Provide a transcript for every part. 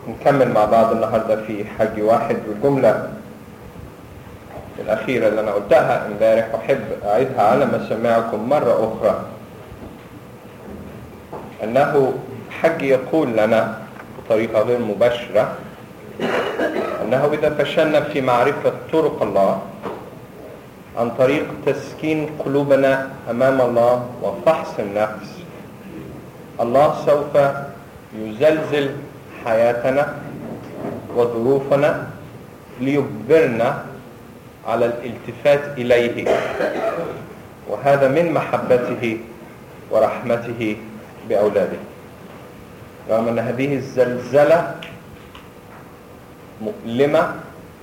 نكمل مع بعض النهارده في حج واحد والجملة الأخيرة اللي أنا قلتها امبارح أحب أعيدها على مسامعكم مرة أخرى أنه حج يقول لنا بطريقة غير مباشرة أنه إذا فشلنا في معرفة طرق الله عن طريق تسكين قلوبنا أمام الله وفحص النفس الله سوف يزلزل حياتنا وظروفنا ليجبرنا على الالتفات إليه وهذا من محبته ورحمته بأولاده رغم أن هذه الزلزلة مؤلمة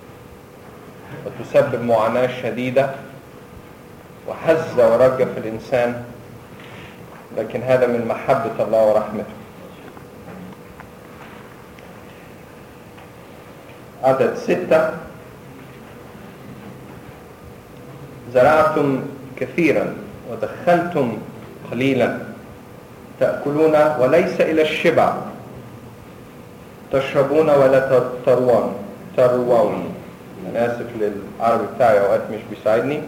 وتسبب معاناة شديدة وهز ورج في الإنسان لكن هذا من محبة الله ورحمته عدد ستة زرعتم كثيرا ودخلتم قليلا تأكلون وليس إلى الشبع تشربون ولا تروون تروون أنا آسف للعربي بتاعي أوقات مش بيساعدني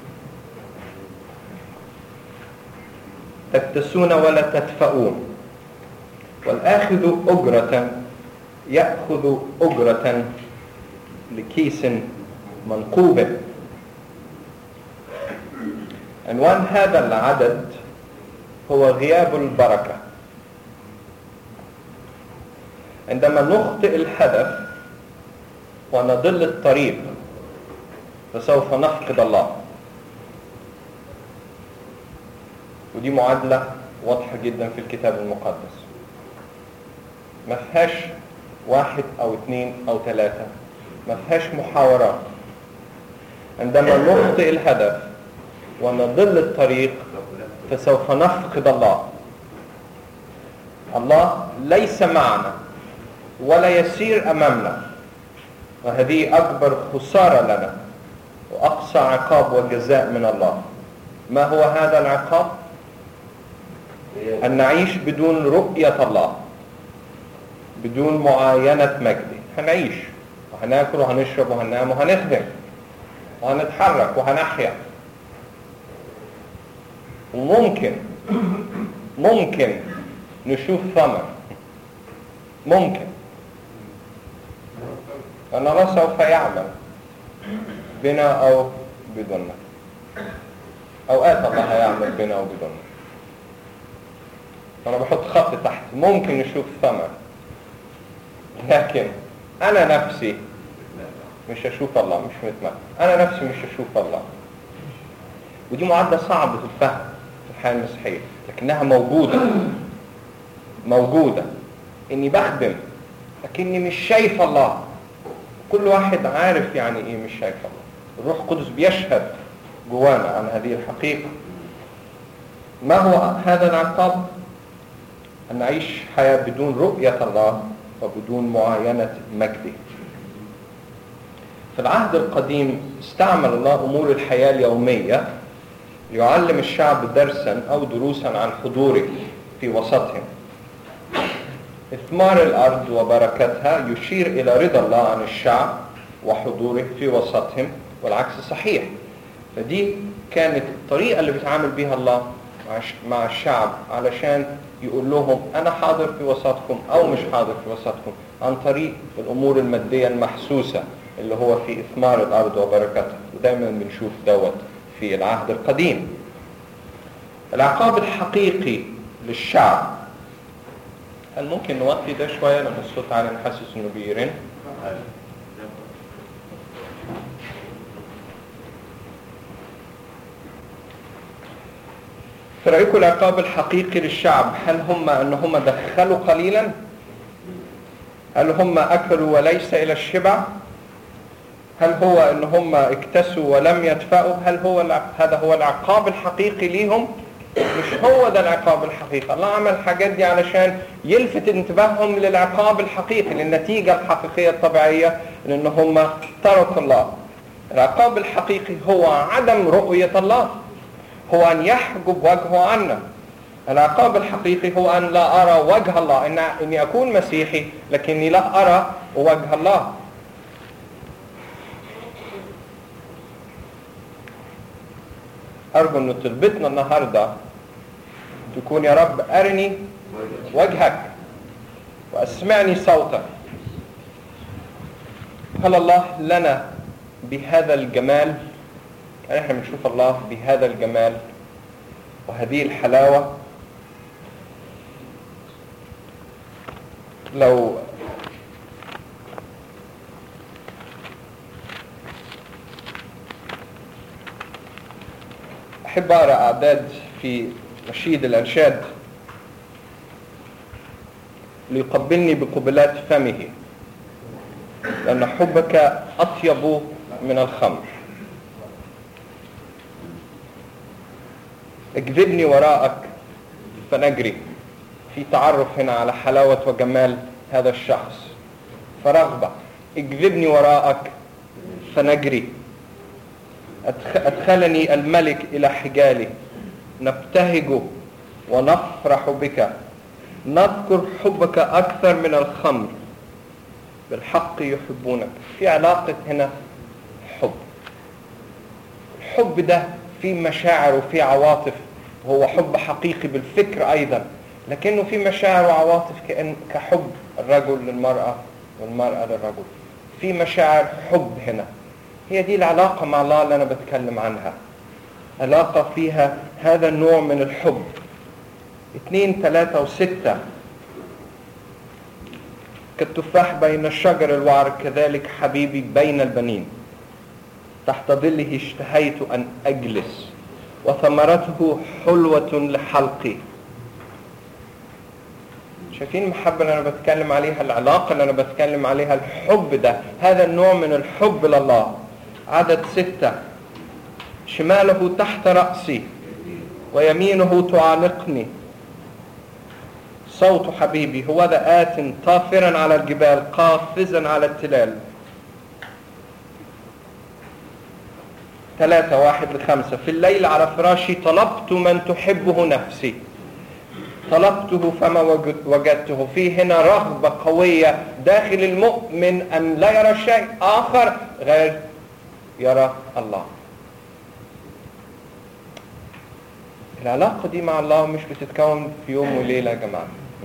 تكتسون ولا تدفؤون والآخذ أجرة يأخذ أجرة لكيس منقوب عنوان هذا العدد هو غياب البركة عندما نخطئ الهدف ونضل الطريق فسوف نفقد الله ودي معادلة واضحة جدا في الكتاب المقدس ما فيهاش واحد او اثنين او ثلاثة ما فيهاش محاورات عندما نخطئ الهدف ونضل الطريق فسوف نفقد الله الله ليس معنا ولا يسير امامنا وهذه اكبر خساره لنا واقصى عقاب وجزاء من الله ما هو هذا العقاب ان نعيش بدون رؤيه الله بدون معاينه مجده هنعيش وهناكل وهنشرب وهننام وهنخدم وهنتحرك وهنحيا وممكن ممكن نشوف ثمر ممكن أن الله سوف يعمل بنا أو بدوننا أوقات الله يعمل بنا أو بدوننا أنا بحط خط تحت ممكن نشوف ثمر لكن أنا نفسي مش هشوف الله مش متمكن أنا نفسي مش هشوف الله ودي معادلة صعبة الفهم في الحياة المسيحية لكنها موجودة موجودة إني بخدم لكني مش شايف الله كل واحد عارف يعني إيه مش شايف الله الروح القدس بيشهد جوانا عن هذه الحقيقة ما هو هذا العقاب؟ أن نعيش حياة بدون رؤية الله وبدون معاينة مجده في العهد القديم استعمل الله أمور الحياة اليومية ليعلم الشعب درسا أو دروسا عن حضوره في وسطهم إثمار الأرض وبركتها يشير إلى رضا الله عن الشعب وحضوره في وسطهم والعكس صحيح فدي كانت الطريقة اللي بيتعامل بها الله مع الشعب علشان يقول لهم أنا حاضر في وسطكم أو مش حاضر في وسطكم عن طريق الأمور المادية المحسوسة اللي هو في إثمار الأرض وبركتها ودايما بنشوف دوت في العهد القديم العقاب الحقيقي للشعب هل ممكن نوطي ده شوية لما الصوت عالي نحسس انه بيرن في رأيكم العقاب الحقيقي للشعب هل هم ان هم دخلوا قليلا هل هم اكلوا وليس الى الشبع هل هو ان هم اكتسوا ولم يدفعوا هل هو هذا هو العقاب الحقيقي ليهم مش هو ده العقاب الحقيقي الله عمل الحاجات دي علشان يلفت انتباههم للعقاب الحقيقي للنتيجة الحقيقية الطبيعية لان هم تركوا الله العقاب الحقيقي هو عدم رؤية الله هو ان يحجب وجهه عنا العقاب الحقيقي هو أن لا أرى وجه الله إن إني أكون مسيحي لكني لا أرى وجه الله أرجو أن طلبتنا النهاردة تكون يا رب أرني وجهك وأسمعني صوتك هل الله لنا بهذا الجمال يعني احنا بنشوف الله بهذا الجمال وهذه الحلاوة لو أحب أقرأ أعداد في نشيد الأنشاد ليقبلني بقبلات فمه لأن حبك أطيب من الخمر اجذبني وراءك فنجري في تعرف هنا على حلاوة وجمال هذا الشخص فرغبة اجذبني وراءك فنجري أدخ- أدخلني الملك إلى حجالي نبتهج ونفرح بك نذكر حبك أكثر من الخمر بالحق يحبونك في علاقة هنا حب الحب ده في مشاعر وفي عواطف هو حب حقيقي بالفكر أيضا لكنه في مشاعر وعواطف كأن كحب الرجل للمرأة والمرأة للرجل في مشاعر حب هنا هي دي العلاقة مع الله اللي أنا بتكلم عنها علاقة فيها هذا النوع من الحب اثنين ثلاثة وستة كالتفاح بين الشجر الوعر كذلك حبيبي بين البنين تحت ظله اشتهيت أن أجلس وثمرته حلوة لحلقي شايفين المحبة اللي أنا بتكلم عليها العلاقة اللي أنا بتكلم عليها الحب ده هذا النوع من الحب لله عدد ستة شماله تحت رأسي ويمينه تعانقني صوت حبيبي هو ذا آت طافرا على الجبال قافزا على التلال ثلاثة واحد لخمسة في الليل على فراشي طلبت من تحبه نفسي طلبته فما وجد- وجدته في هنا رغبة قوية داخل المؤمن أن لا يرى شيء آخر غير يرى الله العلاقة دي مع الله مش بتتكون في يوم وليلة يا جماعة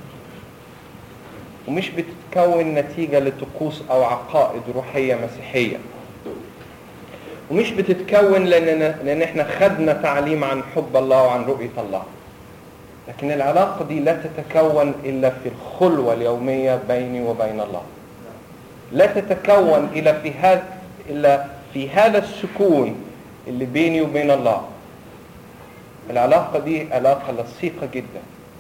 ومش بتتكون نتيجة لطقوس أو عقائد روحية مسيحية ومش بتتكون لأن, لأن احنا خدنا تعليم عن حب الله وعن رؤية الله لكن العلاقة دي لا تتكون إلا في الخلوة اليومية بيني وبين الله لا تتكون إلا في هذا إلا في هذا السكون اللي بيني وبين الله العلاقة دي علاقة لصيقة جدا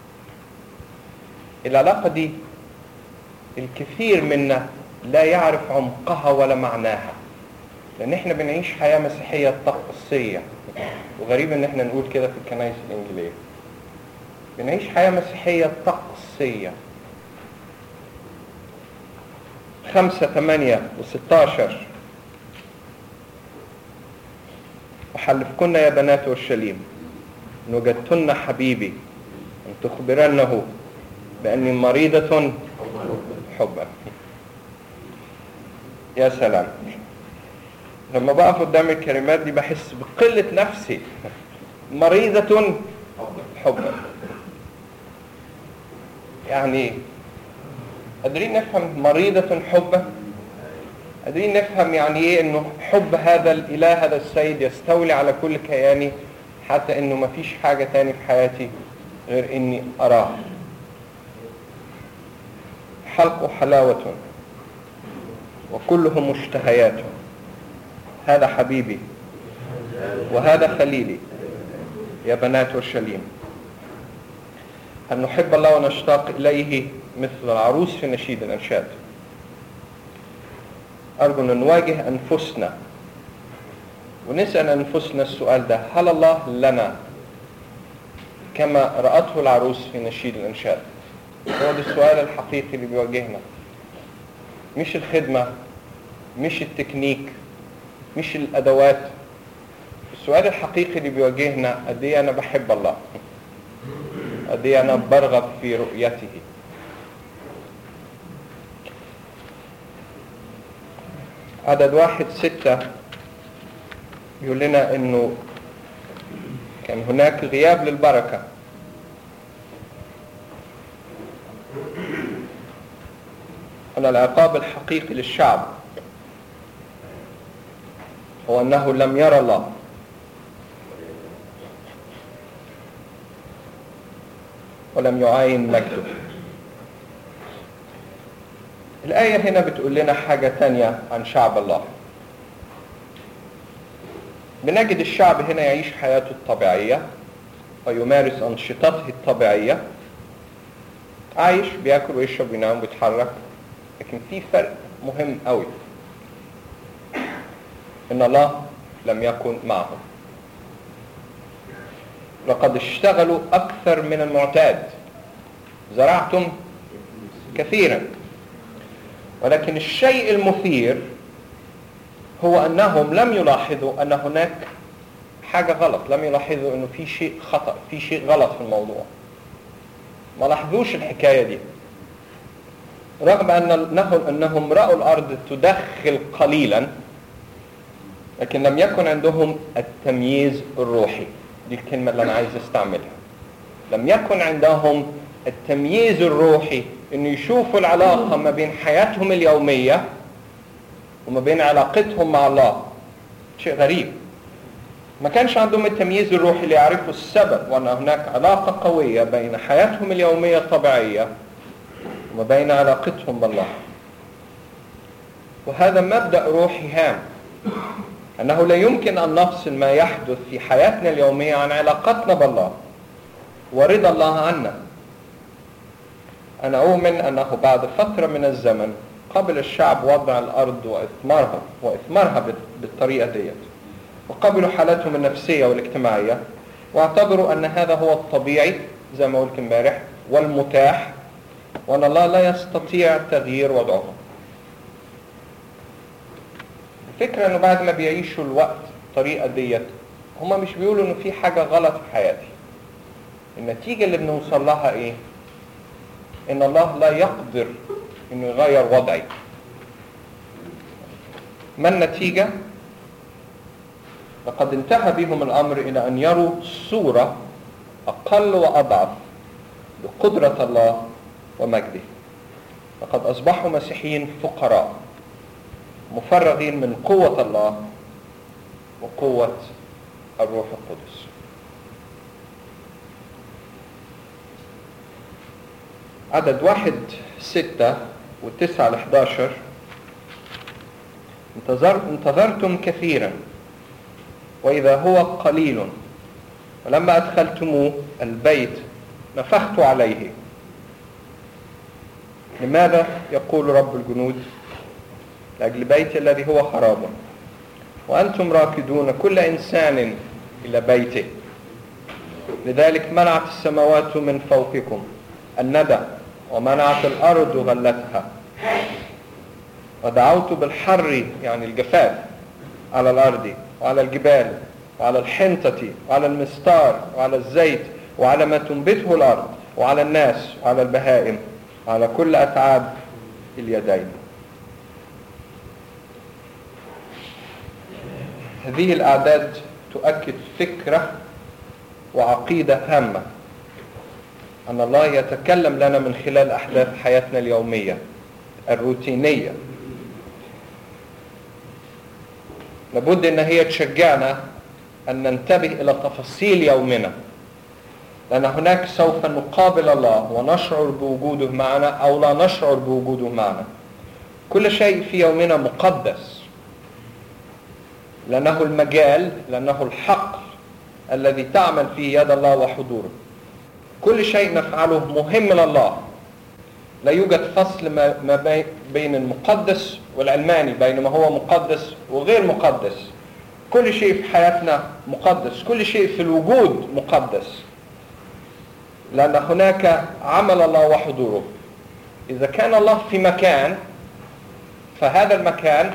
العلاقة دي الكثير منا لا يعرف عمقها ولا معناها لأن احنا بنعيش حياة مسيحية طقسية وغريب ان احنا نقول كده في الكنائس الإنجيلية بنعيش حياة مسيحية طقسية خمسة ثمانية وستاشر وحلفكن يا بنات اورشليم ان وجدتن حبيبي ان تخبرنه باني مريضة حبا يا سلام لما بقف قدام الكلمات دي بحس بقلة نفسي مريضة حبا يعني قادرين نفهم مريضة حبا قادرين نفهم يعني ايه انه حب هذا الاله هذا السيد يستولي على كل كياني حتى انه ما فيش حاجة تاني في حياتي غير اني اراه حلق حلاوة وكله مشتهيات هذا حبيبي وهذا خليلي يا بنات اورشليم أن نحب الله ونشتاق إليه مثل العروس في نشيد الأنشاد أرجو أن نواجه أنفسنا ونسأل أنفسنا السؤال ده هل الله لنا كما رأته العروس في نشيد الأنشاد هو ده السؤال الحقيقي اللي بيواجهنا مش الخدمة مش التكنيك مش الأدوات السؤال الحقيقي اللي بيواجهنا قد إيه أنا بحب الله الذي أنا برغب في رؤيته عدد واحد ستة يقول لنا انه كان هناك غياب للبركة أن العقاب الحقيقي للشعب هو أنه لم يرى الله ولم يعاين مجده الآية هنا بتقول لنا حاجة تانية عن شعب الله بنجد الشعب هنا يعيش حياته الطبيعية ويمارس أنشطته الطبيعية عايش بياكل ويشرب وينام ويتحرك لكن في فرق مهم قوي ان الله لم يكن معهم لقد اشتغلوا اكثر من المعتاد زرعتم كثيرا ولكن الشيء المثير هو انهم لم يلاحظوا ان هناك حاجه غلط لم يلاحظوا انه في شيء خطا في شيء غلط في الموضوع ما لاحظوش الحكايه دي رغم ان انهم انهم راوا الارض تدخل قليلا لكن لم يكن عندهم التمييز الروحي دي الكلمه اللي انا عايز استعملها لم يكن عندهم التمييز الروحي انه يشوفوا العلاقه ما بين حياتهم اليوميه وما بين علاقتهم مع الله شيء غريب ما كانش عندهم التمييز الروحي ليعرفوا السبب وان هناك علاقه قويه بين حياتهم اليوميه الطبيعيه وما بين علاقتهم بالله وهذا مبدا روحي هام انه لا يمكن ان نفصل ما يحدث في حياتنا اليوميه عن علاقتنا بالله ورضا الله عنا انا اؤمن انه بعد فتره من الزمن قبل الشعب وضع الارض واثمارها واثمارها بالطريقه ديت وقبلوا حالتهم النفسيه والاجتماعيه واعتبروا ان هذا هو الطبيعي زي ما قلت امبارح والمتاح وان الله لا يستطيع تغيير وضعهم الفكرة انه بعد ما بيعيشوا الوقت الطريقة ديت هما مش بيقولوا انه في حاجة غلط في حياتي النتيجة اللي بنوصل لها ايه ان الله لا يقدر انه يغير وضعي ما النتيجة لقد انتهى بهم الامر الى ان يروا صورة اقل واضعف لقدرة الله ومجده لقد اصبحوا مسيحيين فقراء مفرغين من قوة الله وقوة الروح القدس عدد واحد ستة والتسعة لحداشر انتظر انتظرتم كثيرا وإذا هو قليل ولما أدخلتموه البيت نفخت عليه لماذا يقول رب الجنود لأجل بيت الذي هو خراب وأنتم راكدون كل إنسان إلى بيته لذلك منعت السماوات من فوقكم الندى ومنعت الأرض غلتها ودعوت بالحر يعني الجفاف على الأرض وعلى الجبال وعلى الحنطة وعلى المستار وعلى الزيت وعلى ما تنبته الأرض وعلى الناس وعلى البهائم وعلى كل أتعاب اليدين هذه الأعداد تؤكد فكرة وعقيدة هامة أن الله يتكلم لنا من خلال أحداث حياتنا اليومية الروتينية لابد أن هي تشجعنا أن ننتبه إلى تفاصيل يومنا لأن هناك سوف نقابل الله ونشعر بوجوده معنا أو لا نشعر بوجوده معنا كل شيء في يومنا مقدس لأنه المجال لأنه الحقل الذي تعمل فيه يد الله وحضوره كل شيء نفعله مهم لله لا يوجد فصل ما بين المقدس والعلماني بين ما هو مقدس وغير مقدس كل شيء في حياتنا مقدس كل شيء في الوجود مقدس لأن هناك عمل الله وحضوره إذا كان الله في مكان فهذا المكان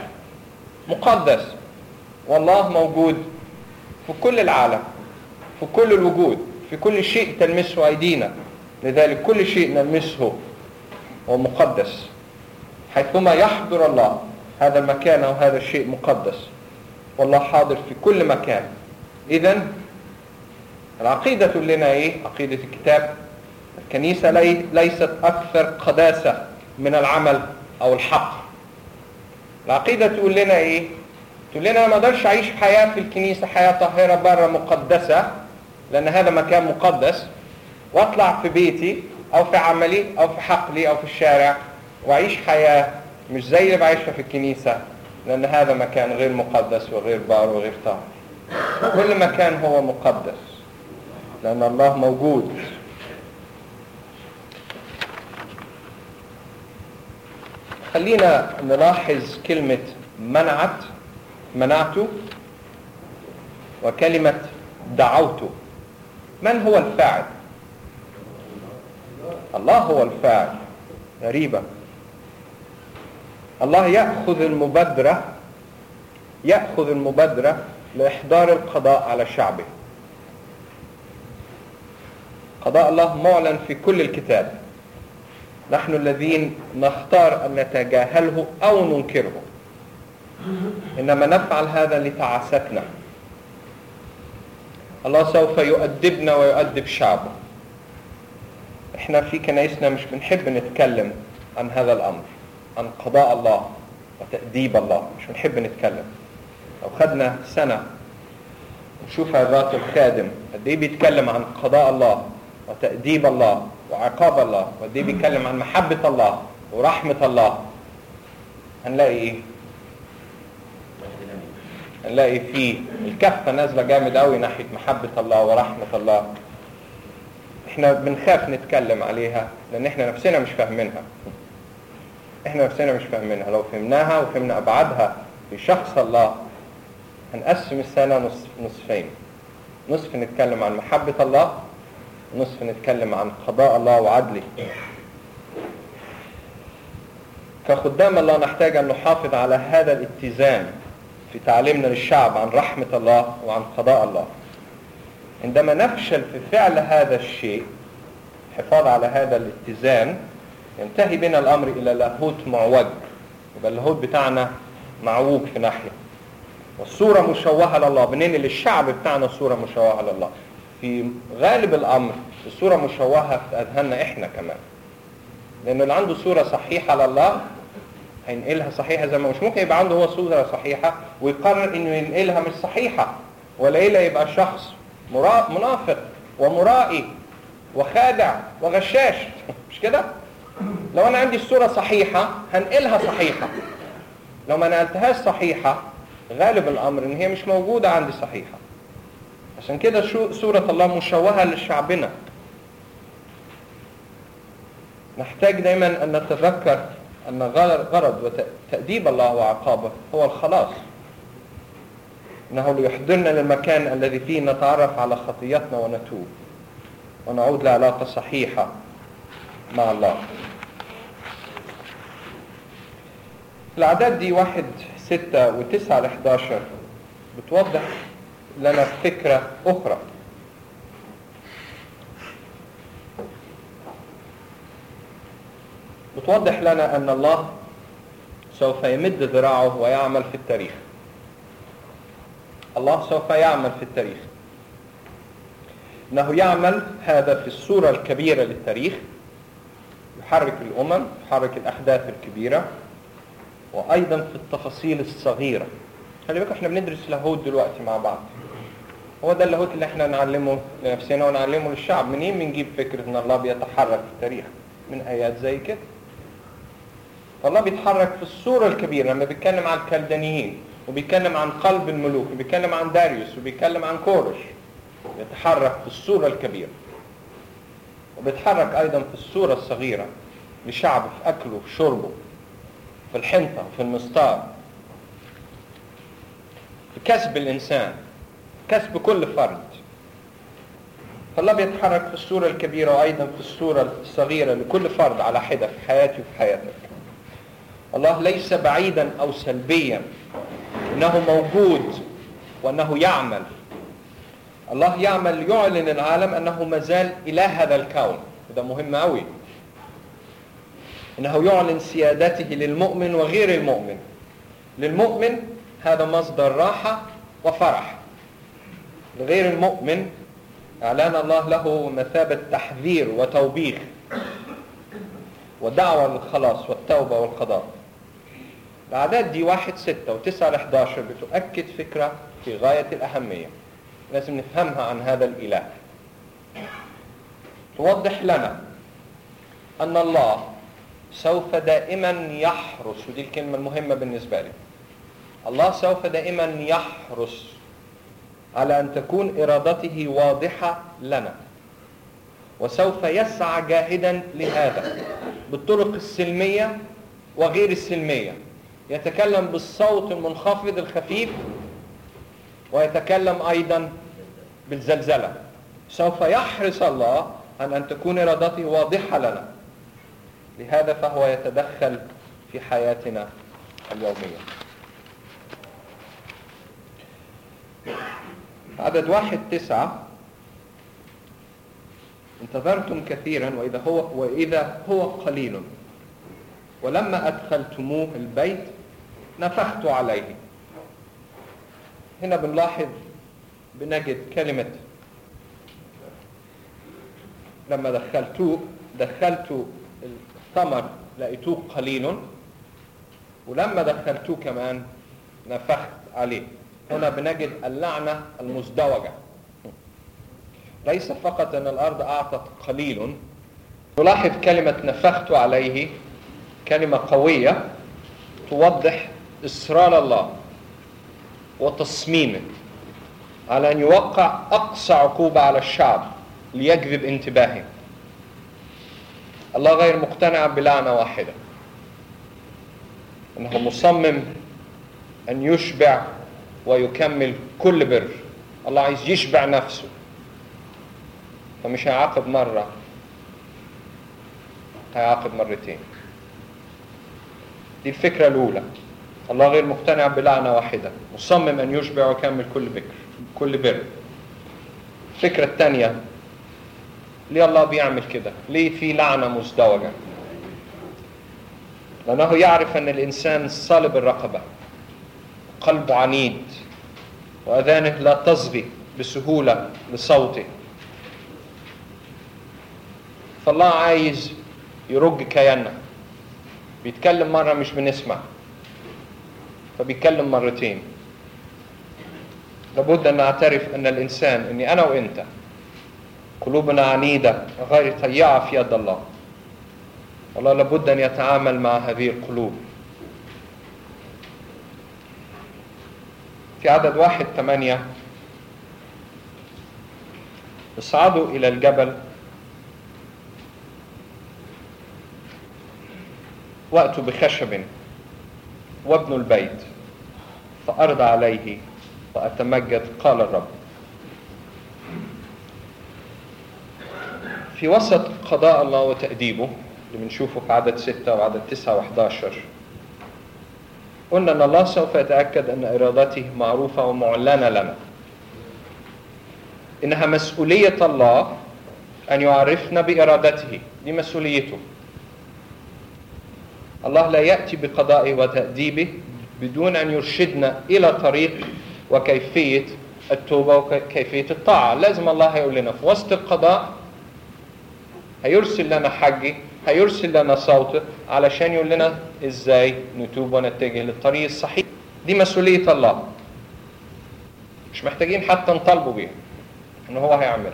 مقدس والله موجود في كل العالم في كل الوجود في كل شيء تلمسه أيدينا لذلك كل شيء نلمسه هو مقدس حيثما يحضر الله هذا المكان أو هذا الشيء مقدس والله حاضر في كل مكان إذا العقيدة تقول لنا إيه؟ عقيدة الكتاب الكنيسة لي ليست أكثر قداسة من العمل أو الحق العقيدة تقول لنا إيه؟ تقول لنا أنا ما أقدرش أعيش حياة في الكنيسة حياة طاهرة بره مقدسة لأن هذا مكان مقدس وأطلع في بيتي أو في عملي أو في حقلي أو في الشارع وأعيش حياة مش زي اللي بعيشها في الكنيسة لأن هذا مكان غير مقدس وغير بار وغير طاهر كل مكان هو مقدس لأن الله موجود خلينا نلاحظ كلمة منعت منعت وكلمة دعوت من هو الفاعل الله هو الفاعل غريبة الله يأخذ المبادرة يأخذ المبادرة لإحضار القضاء على شعبه قضاء الله معلن في كل الكتاب نحن الذين نختار أن نتجاهله أو ننكره إنما نفعل هذا لتعاستنا الله سوف يؤدبنا ويؤدب شعبه احنا في كنايسنا مش بنحب نتكلم عن هذا الأمر عن قضاء الله وتأديب الله مش بنحب نتكلم لو خدنا سنة نشوف هذا الخادم قد ايه بيتكلم عن قضاء الله وتأديب الله وعقاب الله وقد ايه بيتكلم عن محبة الله ورحمة الله هنلاقي ايه؟ هنلاقي فيه الكفة نازلة جامد قوي ناحية محبة الله ورحمة الله احنا بنخاف نتكلم عليها لان احنا نفسنا مش فاهمينها احنا نفسنا مش فاهمينها لو فهمناها وفهمنا ابعادها في شخص الله هنقسم السنة نصف نصفين نصف نتكلم عن محبة الله نصف نتكلم عن قضاء الله وعدله كخدام الله نحتاج أن نحافظ على هذا الاتزان في تعليمنا للشعب عن رحمة الله وعن قضاء الله عندما نفشل في فعل هذا الشيء الحفاظ على هذا الاتزان ينتهي بنا الأمر إلى لاهوت معوج يبقى اللاهوت بتاعنا معوج في ناحية والصورة مشوهة لله بننقل الشعب بتاعنا صورة مشوهة لله في غالب الأمر الصورة مشوهة في أذهاننا إحنا كمان لأنه اللي عنده صورة صحيحة لله هينقلها صحيحة زي ما مش ممكن يبقى عنده هو صورة صحيحة ويقرر إنه ينقلها مش صحيحة وليلة يبقى شخص مرا... منافق ومرائي وخادع وغشاش مش كده؟ لو أنا عندي الصورة صحيحة هنقلها صحيحة لو ما نقلتهاش صحيحة غالب الأمر إن هي مش موجودة عندي صحيحة عشان كده شو سورة الله مشوهة لشعبنا نحتاج دايما أن نتذكر أن غرض وتأديب الله وعقابه هو الخلاص إنه ليحضرنا للمكان الذي فيه نتعرف على خطيتنا ونتوب ونعود لعلاقة صحيحة مع الله الأعداد دي واحد ستة وتسعة لحداشر بتوضح لنا فكرة أخرى بتوضح لنا أن الله سوف يمد ذراعه ويعمل في التاريخ الله سوف يعمل في التاريخ انه يعمل هذا في الصورة الكبيرة للتاريخ يحرك الامم يحرك الاحداث الكبيرة وايضا في التفاصيل الصغيرة خلي بالكم احنا بندرس لاهوت دلوقتي مع بعض هو ده اللاهوت اللي احنا نعلمه لنفسنا ونعلمه للشعب منين بنجيب فكرة ان الله بيتحرك في التاريخ من ايات زي كده فالله بيتحرك في الصورة الكبيرة لما بيتكلم عن الكلدانيين وبيتكلم عن قلب الملوك وبيتكلم عن داريوس وبيتكلم عن كورش بيتحرك في الصورة الكبيرة وبيتحرك أيضا في الصورة الصغيرة لشعب في أكله في شربه في الحنطة في المستار في كسب الإنسان كسب كل فرد فالله بيتحرك في الصورة الكبيرة وأيضا في الصورة الصغيرة لكل فرد على حدة في حياتي وفي حياتك الله ليس بعيدا أو سلبيا إنه موجود وأنه يعمل الله يعمل يعلن العالم أنه مازال إله هذا الكون وده مهم أوي انه يعلن سيادته للمؤمن وغير المؤمن للمؤمن هذا مصدر راحه وفرح لغير المؤمن اعلان الله له مثابه تحذير وتوبيخ ودعوه للخلاص والتوبه والقضاء الاعداد دي واحد ستة وتسعة لحداشر بتؤكد فكرة في غاية الأهمية لازم نفهمها عن هذا الإله توضح لنا أن الله سوف دائما يحرص ودي الكلمة المهمة بالنسبة لي الله سوف دائما يحرص على أن تكون إرادته واضحة لنا وسوف يسعى جاهدا لهذا بالطرق السلمية وغير السلمية يتكلم بالصوت المنخفض الخفيف ويتكلم أيضا بالزلزلة سوف يحرص الله عن أن تكون إرادته واضحة لنا لهذا فهو يتدخل في حياتنا اليومية عدد واحد تسعة انتظرتم كثيرا وإذا هو, وإذا هو قليل ولما أدخلتموه البيت نفخت عليه هنا بنلاحظ بنجد كلمة لما دخلتوه دخلت الثمر لقيتوه قليل ولما دخلتوه كمان نفخت عليه هنا بنجد اللعنة المزدوجة ليس فقط أن الأرض أعطت قليل نلاحظ كلمة نفخت عليه كلمة قوية توضح إصرار الله وتصميمه على أن يوقع أقصى عقوبة على الشعب ليجذب انتباهه الله غير مقتنع بلعنة واحدة أنه مصمم أن يشبع ويكمل كل بر الله عايز يشبع نفسه فمش هيعاقب مرة هيعاقب مرتين دي الفكرة الأولى الله غير مقتنع بلعنة واحدة مصمم أن يشبع ويكمل كل بكر كل بر الفكرة الثانية ليه الله بيعمل كده ليه في لعنة مزدوجة لأنه يعرف أن الإنسان صلب الرقبة قلبه عنيد وأذانه لا تصغي بسهولة لصوته فالله عايز يرج كياننا بيتكلم مرة مش بنسمع فبيتكلم مرتين لابد أن نعترف أن الإنسان أني أنا وإنت قلوبنا عنيدة غير طيعة في يد الله الله لابد أن يتعامل مع هذه القلوب في عدد واحد ثمانية اصعدوا إلى الجبل وأتوا بخشب وابنوا البيت فأرض عليه وأتمجد قال الرب في وسط قضاء الله وتأديبه اللي بنشوفه في عدد ستة وعدد تسعة وحداشر قلنا أن الله سوف يتأكد أن إرادته معروفة ومعلنة لنا إنها مسؤولية الله أن يعرفنا بإرادته دي مسؤوليته الله لا يأتي بقضائه وتأديبه بدون أن يرشدنا إلى طريق وكيفية التوبة وكيفية الطاعة لازم الله هيقول لنا في وسط القضاء هيرسل لنا حجي هيرسل لنا صوته علشان يقول لنا ازاي نتوب ونتجه للطريق الصحيح دي مسؤولية الله مش محتاجين حتى نطالبه بيها ان هو هيعملها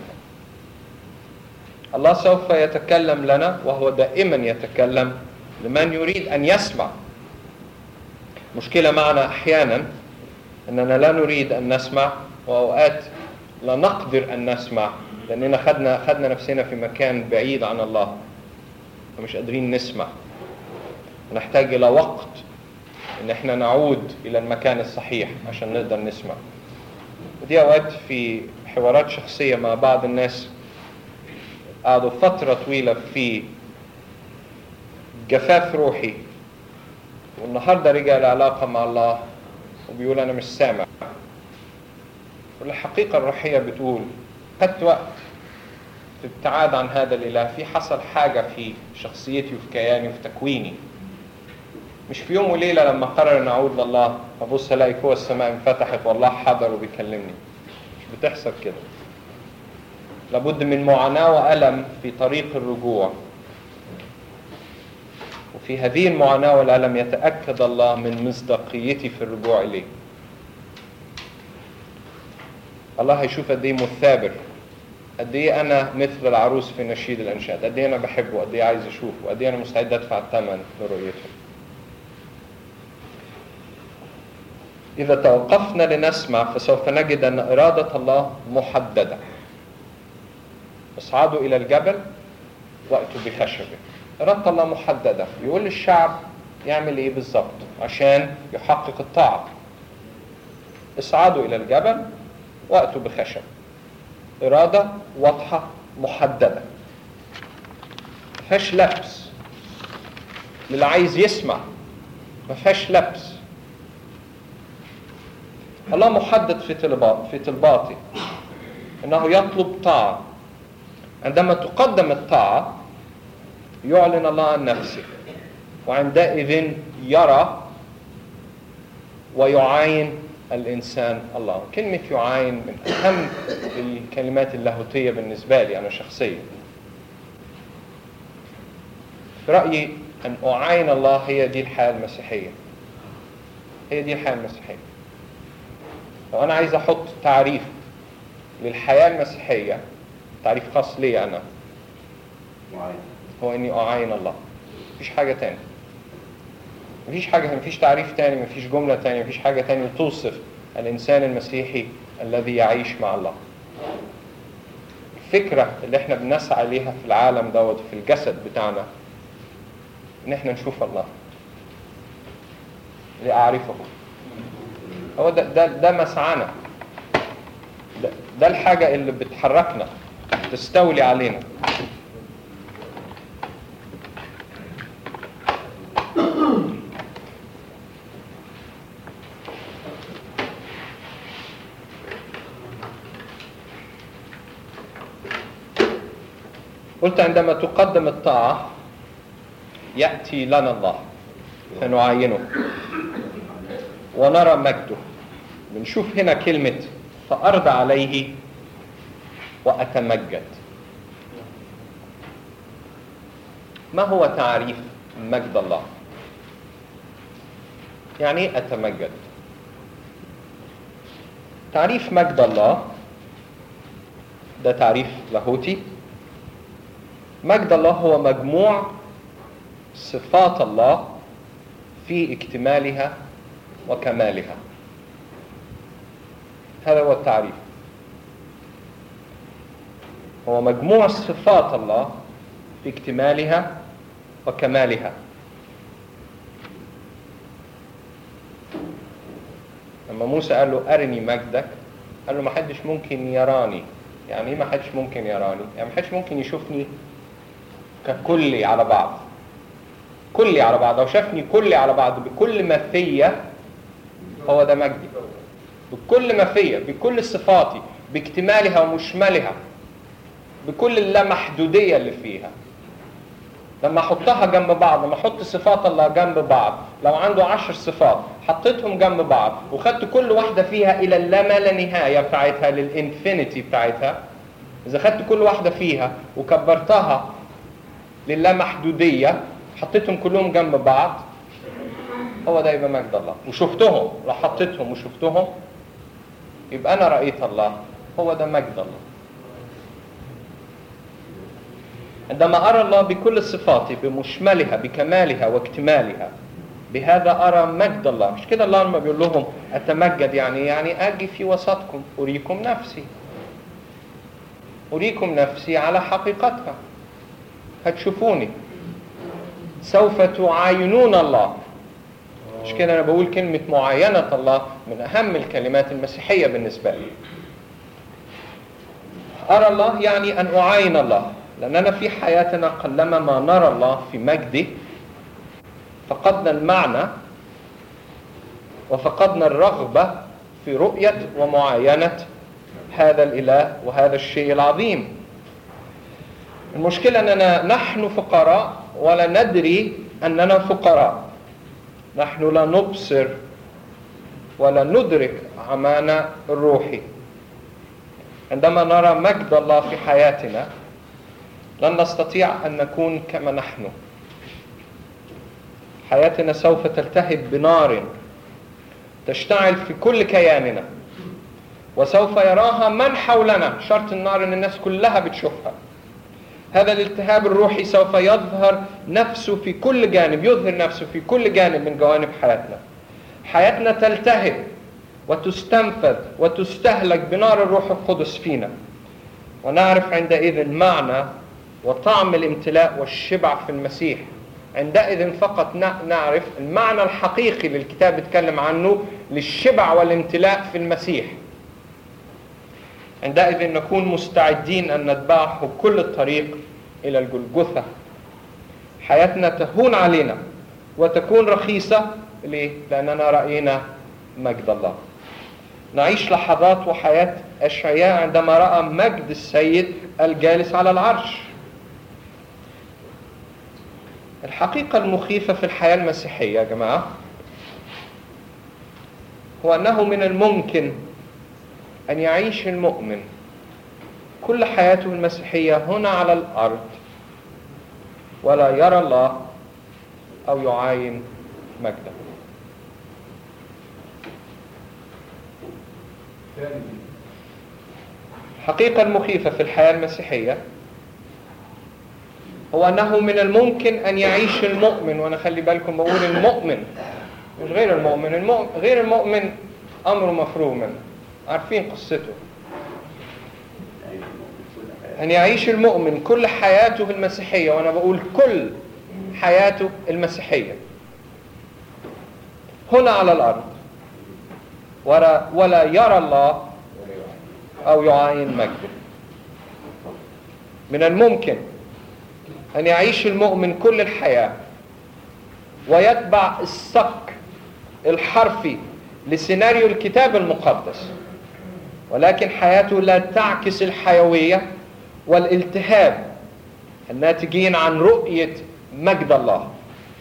الله سوف يتكلم لنا وهو دائما يتكلم لمن يريد ان يسمع مشكلة معنا احيانا اننا لا نريد ان نسمع واوقات لا نقدر ان نسمع لاننا خدنا خدنا نفسنا في مكان بعيد عن الله ومش قادرين نسمع نحتاج الى وقت ان احنا نعود الى المكان الصحيح عشان نقدر نسمع ودي اوقات في حوارات شخصيه مع بعض الناس قعدوا فتره طويله في جفاف روحي والنهارده رجع العلاقه مع الله وبيقول انا مش سامع والحقيقة الروحية بتقول خدت وقت في ابتعاد عن هذا الإله في حصل حاجة في شخصيتي وفي كياني وفي تكويني مش في يوم وليلة لما قرر أن أعود لله أبص ألاقي قوى السماء انفتحت والله حضر وبيكلمني مش بتحصل كده لابد من معاناة وألم في طريق الرجوع وفي هذه المعاناة والألم يتأكد الله من مصداقيتي في الرجوع إليه الله هيشوف قد ايه مثابر قد ايه انا مثل العروس في نشيد الانشاد قد ايه انا بحبه قد ايه عايز اشوفه قد ايه انا مستعد ادفع الثمن لرؤيته اذا توقفنا لنسمع فسوف نجد ان اراده الله محدده اصعدوا الى الجبل واتوا بخشبه اراده الله محدده يقول للشعب يعمل ايه بالظبط عشان يحقق الطاعه اصعدوا الى الجبل واتوا بخشب إرادة واضحة محددة ما فيهاش لبس للي عايز يسمع ما فيهاش لبس الله محدد في طلبات في طلباتي انه يطلب طاعة عندما تقدم الطاعة يعلن الله عن نفسه وعندئذ يرى ويعاين الإنسان الله كلمة يعاين من أهم الكلمات اللاهوتية بالنسبة لي أنا شخصيا في رأيي أن أعاين الله هي دي الحياة المسيحية هي دي الحياة المسيحية لو أنا عايز أحط تعريف للحياة المسيحية تعريف خاص لي أنا هو إني أعاين الله مفيش حاجة تاني مفيش حاجة مفيش تعريف تاني مفيش جملة تانية مفيش حاجة تانية توصف الإنسان المسيحي الذي يعيش مع الله الفكرة اللي احنا بنسعى ليها في العالم دوت في الجسد بتاعنا ان احنا نشوف الله لأعرفه هو ده, ده, ده مسعانا ده, ده الحاجة اللي بتحركنا تستولي علينا قلت عندما تقدم الطاعة يأتي لنا الله فنعاينه ونرى مجده بنشوف هنا كلمة فأرض عليه وأتمجد ما هو تعريف مجد الله يعني ايه أتمجد تعريف مجد الله ده تعريف لاهوتي مجد الله هو مجموع صفات الله في اكتمالها وكمالها هذا هو التعريف هو مجموع صفات الله في اكتمالها وكمالها لما موسى قال له أرني مجدك قال له ما حدش ممكن يراني يعني ايه ما حدش ممكن يراني يعني ما حدش ممكن يشوفني ككلي على بعض كلي على بعض لو شافني كلي على بعض بكل ما فيا هو ده مجدي بكل ما فيا بكل صفاتي باكتمالها ومشملها بكل اللامحدودية اللي فيها لما احطها جنب بعض لما احط صفات الله جنب بعض لو عنده عشر صفات حطيتهم جنب بعض وخدت كل واحدة فيها الى اللما لا نهاية بتاعتها للانفينيتي بتاعتها اذا خدت كل واحدة فيها وكبرتها للامحدودية حطيتهم كلهم جنب بعض هو ده يبقى مجد الله وشفتهم لو حطيتهم وشفتهم يبقى انا رأيت الله هو ده مجد الله عندما أرى الله بكل صفاته بمشملها بكمالها واكتمالها بهذا أرى مجد الله مش كده الله لما بيقول لهم أتمجد يعني يعني أجي في وسطكم أريكم نفسي أريكم نفسي على حقيقتها هتشوفوني سوف تعاينون الله مش كده أنا بقول كلمة معاينة الله من أهم الكلمات المسيحية بالنسبة لي أرى الله يعني أن أعاين الله لأننا في حياتنا قلما ما نرى الله في مجده فقدنا المعنى وفقدنا الرغبة في رؤية ومعاينة هذا الإله وهذا الشيء العظيم المشكلة أننا نحن فقراء ولا ندري أننا فقراء نحن لا نبصر ولا ندرك عمانا الروحي عندما نرى مجد الله في حياتنا لن نستطيع أن نكون كما نحن حياتنا سوف تلتهب بنار تشتعل في كل كياننا وسوف يراها من حولنا شرط النار ان الناس كلها بتشوفها هذا الالتهاب الروحي سوف يظهر نفسه في كل جانب يظهر نفسه في كل جانب من جوانب حياتنا حياتنا تلتهب وتستنفذ وتستهلك بنار الروح القدس فينا ونعرف عندئذ معنى وطعم الامتلاء والشبع في المسيح عندئذ فقط نعرف المعنى الحقيقي اللي الكتاب بيتكلم عنه للشبع والامتلاء في المسيح عندئذ نكون مستعدين أن نتبعه كل الطريق إلى الجلجثة حياتنا تهون علينا وتكون رخيصة ليه؟ لأننا رأينا مجد الله نعيش لحظات وحياة أشعياء عندما رأى مجد السيد الجالس على العرش الحقيقة المخيفة في الحياة المسيحية يا جماعة هو أنه من الممكن أن يعيش المؤمن كل حياته المسيحية هنا على الأرض ولا يرى الله أو يعاين مجده الحقيقة المخيفة في الحياة المسيحية هو أنه من الممكن أن يعيش المؤمن وأنا خلي بالكم بقول المؤمن مش غير المؤمن المؤمن غير المؤمن أمر مفروغ منه عارفين قصته أن يعيش المؤمن كل حياته المسيحية وأنا بقول كل حياته المسيحية هنا على الأرض ولا, ولا يرى الله أو يعاين مجده من الممكن أن يعيش المؤمن كل الحياة ويتبع الصك الحرفي لسيناريو الكتاب المقدس ولكن حياته لا تعكس الحيوية والالتهاب الناتجين عن رؤية مجد الله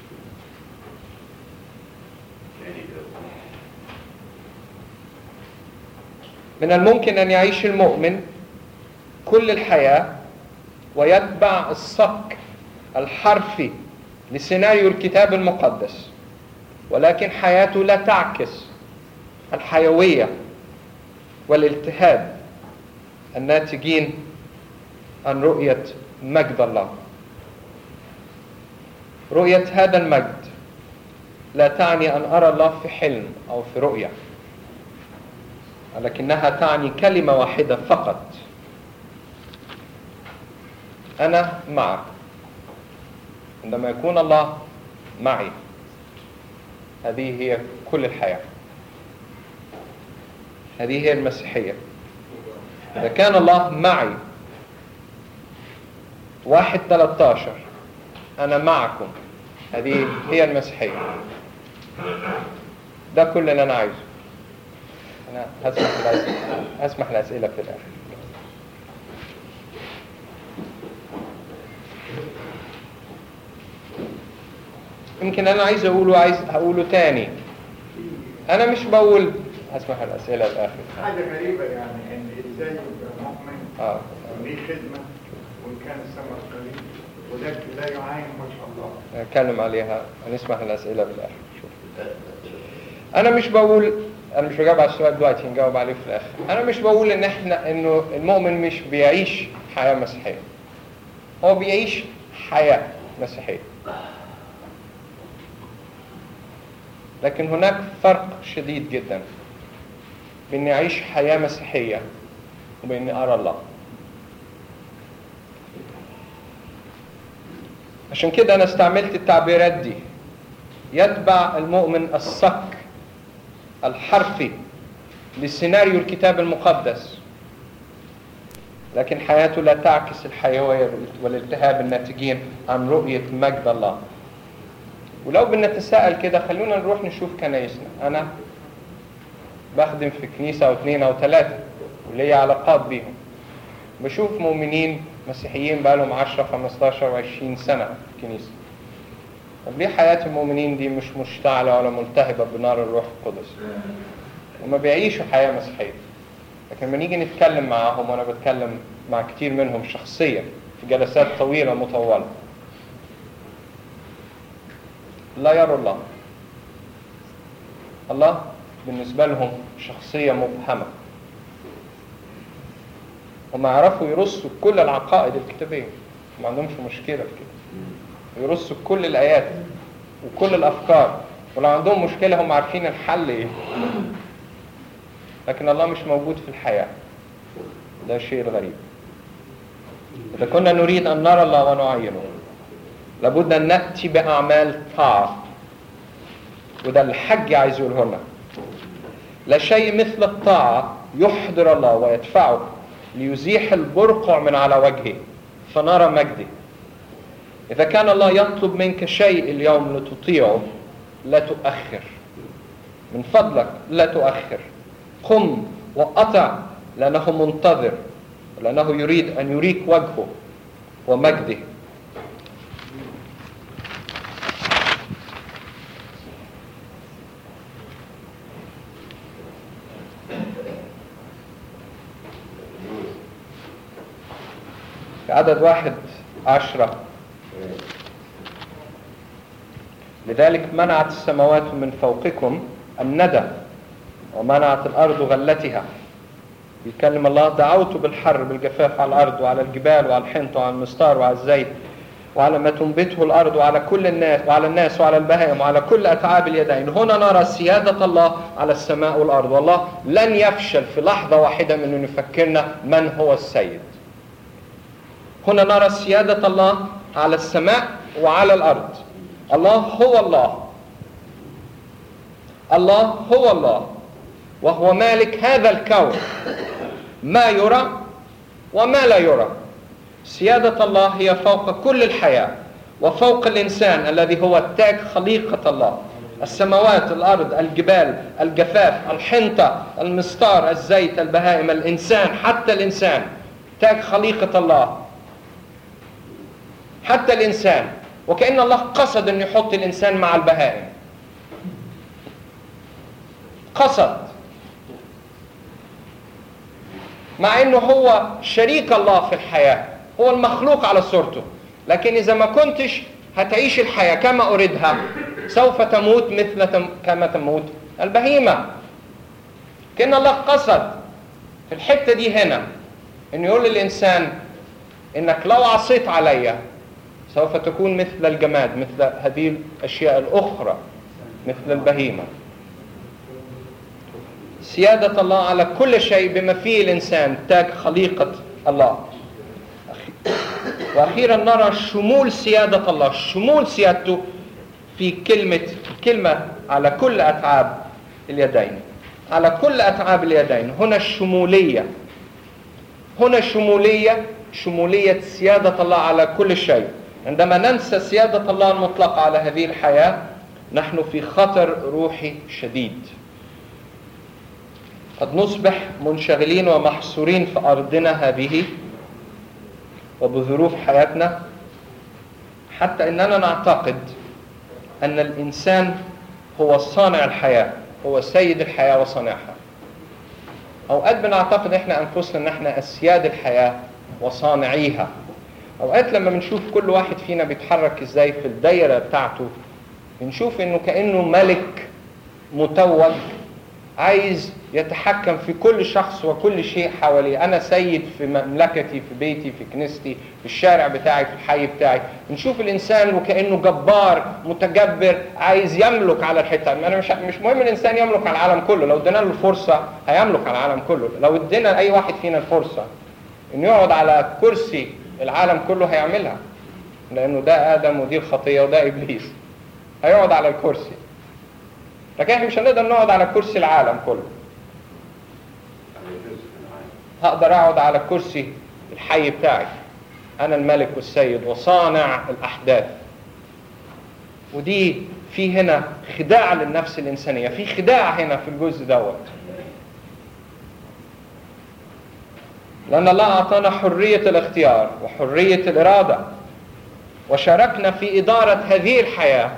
من الممكن أن يعيش المؤمن كل الحياة ويتبع الصك الحرفي لسيناريو الكتاب المقدس ولكن حياته لا تعكس الحيوية والالتهاب الناتجين عن رؤية مجد الله رؤية هذا المجد لا تعني أن أرى الله في حلم أو في رؤية ولكنها تعني كلمة واحدة فقط أنا معك عندما يكون الله معي هذه هي كل الحياة هذه هي المسيحية إذا كان الله معي واحد 13 أنا معكم هذه هي المسيحية ده كل اللي أنا عايزه أنا هسمح الأسئلة هسمح الأسئلة في الآخر يمكن أنا عايز أقوله عايز هقوله تاني أنا مش بقول هسمح الأسئلة الآخر حاجة غريبة يعني إن إزاي يبقى مؤمن آه. وليه خدمة وإن كان الثمر قليل ولكن لا يعاين ما شاء الله نتكلم عليها هنسمح الأسئلة بالآخر شوف أنا مش بقول أنا مش بجاوب على السؤال دلوقتي نجاوب عليه في الآخر أنا مش بقول إن إحنا إنه المؤمن مش بيعيش حياة مسيحية هو بيعيش حياة مسيحية لكن هناك فرق شديد جدا بين أعيش حياة مسيحية وبين أرى الله عشان كده أنا استعملت التعبيرات دي يتبع المؤمن الصك الحرفي لسيناريو الكتاب المقدس لكن حياته لا تعكس الحيوية والالتهاب الناتجين عن رؤية مجد الله ولو بنتساءل كده خلونا نروح نشوف كنايسنا أنا بخدم في كنيسة أو اثنين أو ثلاثة وليا علاقات بيهم بشوف مؤمنين مسيحيين بقالهم 10 15 و20 سنة في الكنيسة طب ليه حياة المؤمنين دي مش مشتعلة ولا ملتهبة بنار الروح القدس وما بيعيشوا حياة مسيحية لكن لما نيجي نتكلم معاهم وانا بتكلم مع كتير منهم شخصيا في جلسات طويلة مطولة لا يروا الله الله بالنسبة لهم شخصية مبهمة هم يعرفوا يرصوا كل العقائد الكتابية ما عندهمش مشكلة في كده يرصوا كل الآيات وكل الأفكار ولو عندهم مشكلة هم عارفين الحل إيه لكن الله مش موجود في الحياة ده الشيء الغريب إذا كنا نريد أن نرى الله ونعينه لابد أن نأتي بأعمال طاعة وده الحج عايز يقوله لنا لا شيء مثل الطاعة يحضر الله ويدفعه ليزيح البرقع من على وجهه فنرى مجده إذا كان الله يطلب منك شيء اليوم لتطيعه لا تؤخر من فضلك لا تؤخر قم وأطع لأنه منتظر لأنه يريد أن يريك وجهه ومجده في عدد واحد عشرة لذلك منعت السماوات من فوقكم الندى ومنعت الأرض غلتها بيتكلم الله دعوت بالحر بالجفاف على الأرض وعلى الجبال وعلى الحنط وعلى المستار وعلى الزيت وعلى ما تنبته الأرض وعلى كل الناس وعلى الناس وعلى البهائم وعلى كل أتعاب اليدين هنا نرى سيادة الله على السماء والأرض والله لن يفشل في لحظة واحدة من أن يفكرنا من هو السيد هنا نرى سيادة الله على السماء وعلى الأرض الله هو الله الله هو الله وهو مالك هذا الكون ما يرى وما لا يرى سيادة الله هي فوق كل الحياة وفوق الإنسان الذي هو تاج خليقة الله السماوات الأرض الجبال الجفاف الحنطة المستار الزيت البهائم الإنسان حتى الإنسان تاج خليقة الله حتى الإنسان وكأن الله قصد أن يحط الإنسان مع البهائم قصد مع أنه هو شريك الله في الحياة هو المخلوق على صورته لكن إذا ما كنتش هتعيش الحياة كما أريدها سوف تموت مثل تم كما تموت البهيمة كأن الله قصد في الحتة دي هنا أنه يقول للإنسان إنك لو عصيت علي سوف تكون مثل الجماد مثل هذه الأشياء الأخرى مثل البهيمة سيادة الله على كل شيء بما فيه الإنسان تاج خليقة الله وأخيرا نرى شمول سيادة الله شمول سيادته في كلمة كلمة على كل أتعاب اليدين على كل أتعاب اليدين هنا الشمولية هنا شمولية شمولية سيادة الله على كل شيء عندما ننسى سيادة الله المطلقة على هذه الحياة نحن في خطر روحي شديد قد نصبح منشغلين ومحصورين في أرضنا هذه وبظروف حياتنا حتى أننا نعتقد أن الإنسان هو صانع الحياة هو سيد الحياة وصانعها أوقات بنعتقد إحنا أنفسنا أن إحنا أسياد الحياة وصانعيها أوقات لما بنشوف كل واحد فينا بيتحرك إزاي في الدايرة بتاعته بنشوف إنه كأنه ملك متوج عايز يتحكم في كل شخص وكل شيء حواليه انا سيد في مملكتي في بيتي في كنيستي في الشارع بتاعي في الحي بتاعي نشوف الانسان وكانه جبار متجبر عايز يملك على الحته انا مش مش مهم الانسان يملك على العالم كله لو ادينا له الفرصه هيملك على العالم كله لو ادينا لاي واحد فينا الفرصه انه يقعد على كرسي العالم كله هيعملها لانه ده ادم ودي الخطيه وده ابليس هيقعد على الكرسي لكن احنا مش هنقدر نقعد على كرسي العالم كله هقدر اقعد على كرسي الحي بتاعي انا الملك والسيد وصانع الاحداث ودي في هنا خداع للنفس الانسانيه في خداع هنا في الجزء دوت لأن الله أعطانا حرية الاختيار وحرية الإرادة وشاركنا في إدارة هذه الحياة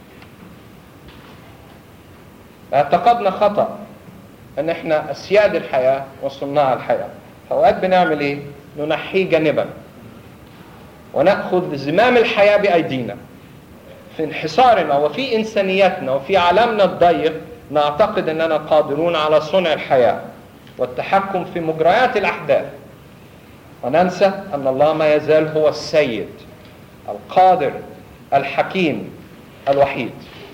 اعتقدنا خطأ أن إحنا أسياد الحياة وصناع الحياة فأوقات بنعمل إيه؟ ننحيه جانبا ونأخذ زمام الحياة بأيدينا في انحصارنا وفي إنسانيتنا وفي عالمنا الضيق نعتقد أننا قادرون على صنع الحياة والتحكم في مجريات الأحداث وننسى أن الله ما يزال هو السيد القادر الحكيم الوحيد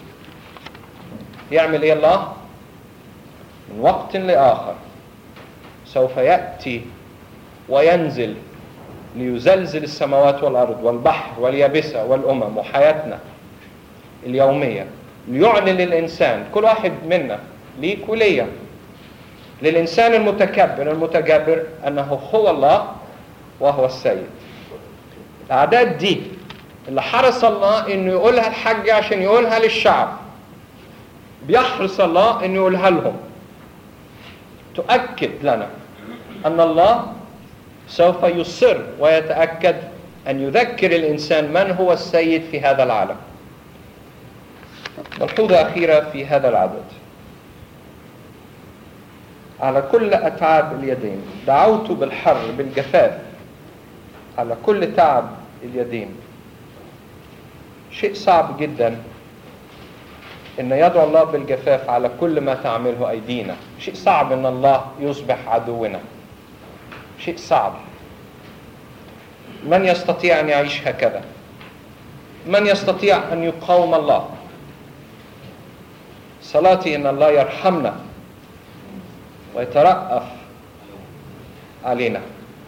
يعمل إيه الله؟ من وقت لآخر سوف يأتي وينزل ليزلزل السماوات والأرض والبحر واليابسة والأمم وحياتنا اليومية ليعلن للإنسان كل واحد منا ليك وليا للإنسان المتكبر المتجبر أنه هو الله وهو السيد الأعداد دي اللي حرص الله أنه يقولها الحج عشان يقولها للشعب بيحرص الله أنه يقولها لهم تؤكد لنا أن الله سوف يصر ويتأكد أن يذكر الإنسان من هو السيد في هذا العالم ملحوظة أخيرة في هذا العدد على كل أتعاب اليدين دعوت بالحر بالجفاف على كل تعب اليدين شيء صعب جدا ان يدعو الله بالجفاف على كل ما تعمله ايدينا شيء صعب ان الله يصبح عدونا شيء صعب من يستطيع ان يعيش هكذا من يستطيع ان يقاوم الله صلاتي ان الله يرحمنا ويترأف علينا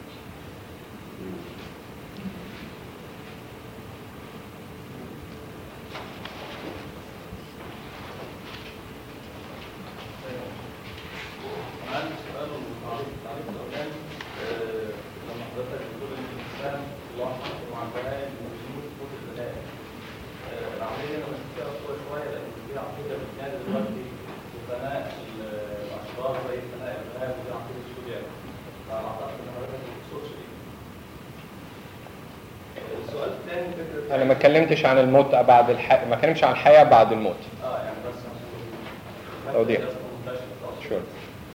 عندي سؤال وتعريف تعريف الأولاد آه، لما حضرتك بتقول إن الإنسان الله حكم على البهائم وبيموت موت البهائم آه، العملية أنا مشكلة شوية شوية لأن في عقيدة بتنادي دلوقتي بفناء ال- الأشرار زي فناء البهائم ودي عقيدة السوريان فأعتقد إن حضرتك ما تقصدش دي. آه، السؤال الثاني فكرة انا ما اتكلمتش عن الموت بعد الحياة ما اتكلمتش عن الحياة بعد الموت اه يعني بس عشان- توضيح. بس منتشر خالص. شور